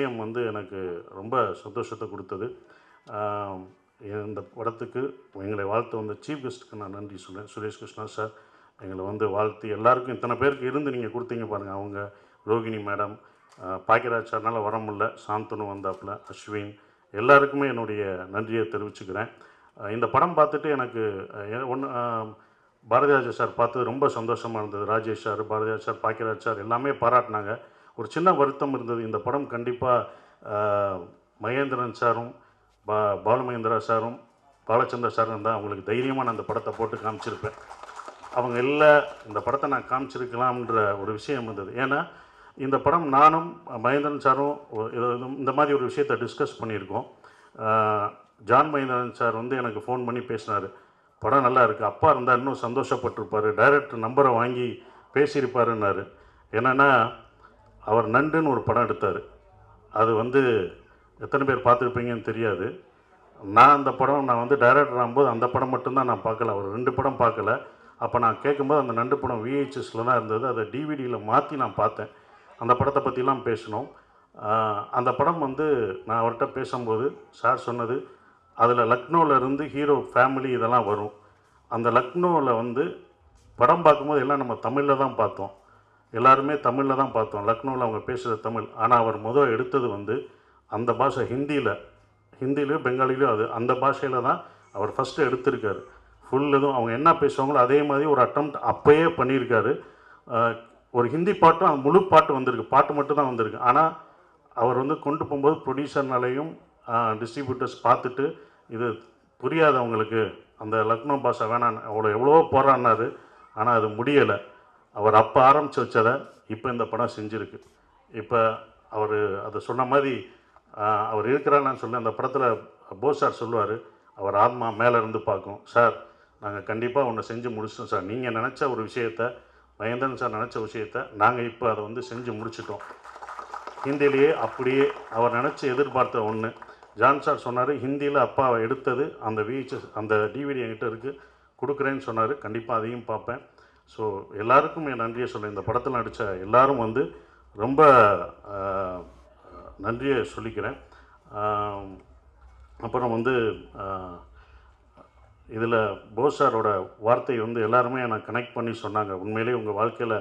விஷயம் வந்து எனக்கு ரொம்ப சந்தோஷத்தை கொடுத்தது ஆம், இந்த படத்துக்கு எங்களை வாழ்த்து வந்த சீஃப் கெஸ்ட்டுக்கு நான் நன்றி சொல்கிறேன் சுரேஷ் கிருஷ்ணா சார் எங்களை வந்து வாழ்த்து எல்லாருக்கும் இத்தனை பேருக்கு இருந்து நீங்கள் கொடுத்தீங்க பாருங்கள் அவங்க ரோகிணி மேடம் பாக்கியராஜ் சார்னால் வர முடியல சாந்தனு வந்தாப்புல அஸ்வின் எல்லாருக்குமே என்னுடைய நன்றியை தெரிவிச்சுக்கிறேன் அஹ் இந்த படம் பார்த்துட்டு எனக்கு ஒன்று பாரதிராஜா சார் பார்த்தது ரொம்ப சந்தோஷமாக இருந்தது Rajesh sir Bharathiraj sir Bhagyaraj sir எல்லாமே பாராட்டினாங்க ஒரு சின்ன வருத்தம் இருந்தது இந்த படம் கண்டிப்பாக மகேந்திரன் சாரும் பா பாலுமகேந்திரா சாரும் பாலச்சந்தர் சாரும் தான் அவங்களுக்கு தைரியமாக நான் அந்த படத்தை போட்டு காமிச்சிருப்பேன் அவங்க இல்லை இந்த படத்தை நான் காமிச்சிருக்கலாம்ன்ற ஒரு விஷயம் இருந்தது ஏன்னா இந்த படம் நானும் மகேந்திரன் சாரும் ஒ- இது- இது- இந்த மாதிரி ஒரு விஷயத்தை டிஸ்கஸ் பண்ணியிருக்கோம் ஆஹ் ஜான் மகேந்திரன் சார் வந்து எனக்கு ஃபோன் பண்ணி பேசினார் படம் நல்லா இருக்குது அப்பா இருந்தால் இன்னும் சந்தோஷப்பட்டிருப்பார் டைரக்டர் நம்பரை வாங்கி பேசியிருப்பாருன்னாரு என்னென்னா அவர் நண்டுன்னு ஒரு படம் எடுத்தார் அது வந்து எத்தனை பேர் பார்த்துருப்பீங்கன்னு தெரியாது நான் அந்த படம் நான் வந்து டைரக்டர் ஆகும்போது அந்த படம் மட்டும்தான் நான் பார்க்கல அவர் ரெண்டு படம் பார்க்கல அப்போ நான் கேட்கும்போது அந்த நண்டு படம் விஹெச்எஸில் தான் இருந்தது அதை டிவிடியில் மாற்றி நான் பார்த்தேன் அந்த படத்தை பற்றிலாம் பேசினோம் ஆஹ் அந்த படம் வந்து நான் அவர்கிட்ட பேசும்போது சார் சொன்னது அதில் லக்னோவில் இருந்து ஹீரோ ஃபேமிலி இதெல்லாம் வரும் அந்த லக்னோவில் வந்து படம் பார்க்கும்போது எல்லாம் நம்ம தமிழில் தான் பார்த்தோம் எல்லாருமே தமிழில் தான் பார்த்தோம் லக்னோவில் அவங்க பேசுகிற தமிழ் ஆனால் அவர் முதல் எடுத்தது வந்து அந்த பாஷை ஹிந்தியில் ஹிந்திலையும் பெங்காலிலையும் அது அந்த பாஷையில் தான் அவர் ஃபஸ்ட்டு எடுத்திருக்காரு ஃபுல் இதுவும் அவங்க என்ன பேசுவாங்களோ அதே மாதிரி ஒரு அட்டம் அப்போயே பண்ணியிருக்காரு ஆஹ் ஒரு ஹிந்தி பாட்டும் அந்த முழு பாட்டு வந்திருக்கு பாட்டு மட்டும் தான் வந்திருக்கு ஆனால் அவர் வந்து கொண்டு போகும்போது ப்ரொடியூசர்னாலையும் டிஸ்ட்ரிபியூட்டர்ஸ் பார்த்துட்டு இது புரியாது அவங்களுக்கு அந்த லக்னோ பாஷை வேணாம் அவ்வளோ எவ்வளவோ போராடினாரு ஆனால் அது முடியலை அவர் அப்போ ஆரம்பித்து வச்சதை இப்போ இந்த படம் செஞ்சுருக்கு இப்போ அவர் அதை சொன்ன மாதிரி ஆஹ், அவர் இருக்கிறான்னு சொல்லி அந்த படத்தில் போஸ் சார் சொல்லுவார் அவர் ஆத்மா மேலே இருந்து பார்க்கும் சார் நாங்கள் கண்டிப்பாக ஒன்று செஞ்சு முடிச்சிட்டோம் சார் நீங்கள் நினச்ச ஒரு விஷயத்த மகேந்திரன் சார் நினச்ச விஷயத்த நாங்கள் இப்போ அதை வந்து செஞ்சு முடிச்சிட்டோம் ஹிந்திலேயே அப்படியே அவர் நினச்சி எதிர்பார்த்த ஒன்று ஜான் சார் சொன்னார் ஹிந்தியில் அப்பா எடுத்தது அந்த விஹெச்எஸ் அந்த டிவிடி என்கிட்ட இருக்குது கொடுக்குறேன்னு சொன்னார் கண்டிப்பாக அதையும் பார்ப்பேன் ஸோ எல்லாருக்கும் என் நன்றியை சொல்ல இந்த படத்தில் நடித்த எல்லாரும் வந்து ரொம்ப ஆஹ், நன்றியை சொல்லிக்கிறேன் ஆஹ், அப்புறம் வந்து இதில் போஸ் சாரோட வார்த்தை வந்து எல்லாருமே எனக்கு கனெக்ட் பண்ணி சொன்னாங்க உண்மையிலேயே உங்கள் வாழ்க்கையில்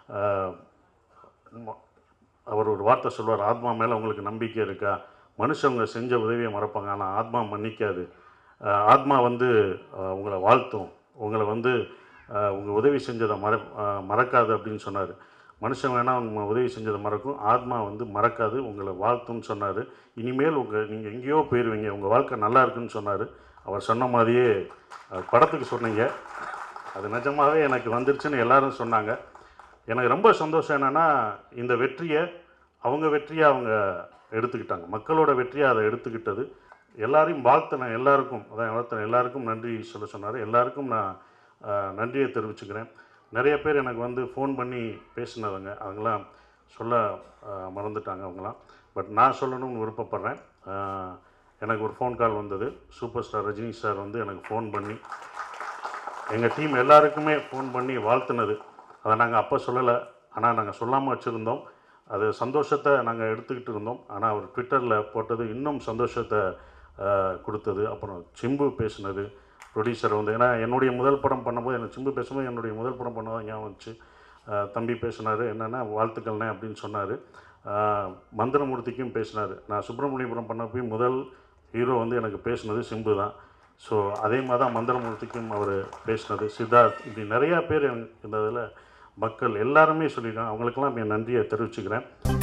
அவர் ஒரு வார்த்தை சொல்வார் ஆத்மா மேலே உங்களுக்கு நம்பிக்கை இருக்கா மனுஷங்க செஞ்ச உதவியை மறப்பாங்க ஆனால் ஆத்மா மன்னிக்காது அஹ் ஆத்மா வந்து அஹ், உங்களை வாழ்த்தும் உங்களை வந்து உங்கள் உதவி செஞ்சதை மற அஹ், மறக்காது அப்படின்னு சொன்னார் மனுஷன் வேணால் உங்க உதவி செஞ்சதை மறக்கும் ஆத்மா வந்து மறக்காது உங்களை வாழ்த்தும்னு சொன்னார் இனிமேல் உங்கள் நீங்கள் எங்கேயோ போயிடுவீங்க உங்கள் வாழ்க்கை நல்லா இருக்குன்னு சொன்னார் அவர் சொன்ன மாதிரியே அஹ், படத்துக்கு சொன்னீங்க அது நிஜமாகவே எனக்கு வந்துருச்சுன்னு எல்லாரும் சொன்னாங்க எனக்கு ரொம்ப சந்தோஷம் என்னென்னா இந்த வெற்றியை அவங்க வெற்றியை அவங்க எடுத்துக்கிட்டாங்க மக்களோட வெற்றியை அதை எடுத்துக்கிட்டது எல்லாரையும் வாழ்த்தினேன் எல்லாருக்கும் அதான் வாழ்த்தின எல்லாருக்கும் நன்றி சொல்ல சொன்னார் எல்லாருக்கும் நான் ஆஹ், நன்றியை தெரிவிச்சுக்கிறேன் நிறைய பேர் எனக்கு வந்து ஃபோன் பண்ணி பேசினவங்க அவங்களாம் சொல்ல ஆஹ், மறந்துட்டாங்க அவங்களாம் பட் நான் சொல்லணும்னு விருப்பப்படுறேன் ஆஹ், எனக்கு ஒரு ஃபோன் கால் வந்தது சூப்பர் ஸ்டார் ரஜினி சார் வந்து எனக்கு ஃபோன் பண்ணி எங்கள் டீம் எல்லாருக்குமே ஃபோன் பண்ணி வாழ்த்துனது அதை நாங்கள் அப்போ சொல்லலை ஆனால் நாங்கள் சொல்லாமல் வச்சுருந்தோம் அது சந்தோஷத்தை நாங்கள் எடுத்துக்கிட்டு இருந்தோம் ஆனால் அவர் ட்விட்டரில் போட்டது இன்னும் சந்தோஷத்தை ஆஹ், கொடுத்தது அப்புறம் சிம்பு பேசினது ப்ரொடியூசர் வந்து ஏன்னா என்னுடைய முதல் படம் பண்ணும்போது எனக்கு சிம்பு பேசும்போது என்னுடைய முதல் படம் பண்ணதான் ஞாபகம் வந்துச்சு ஆஹ், தம்பி பேசினார் என்னென்னா வாழ்த்துக்கள்னே அப்படின்னு சொன்னார் மந்திரமூர்த்திக்கும் பேசினார் நான் சுப்பிரமணியபுரம் பண்ணப்போய் முதல் ஹீரோ வந்து எனக்கு பேசினது சிம்பு தான் ஸோ அதே மாதிரி தான் மந்திரமூர்த்திக்கும் அவர் பேசினது சித்தார்த் இப்படி நிறையா பேர் எனக்கு இந்த இதில் மக்கள் எல்லாருமே சொல்லியிருக்காங்க அவங்களுக்கெல்லாம் என் நன்றியை தெரிவிச்சுக்கிறேன்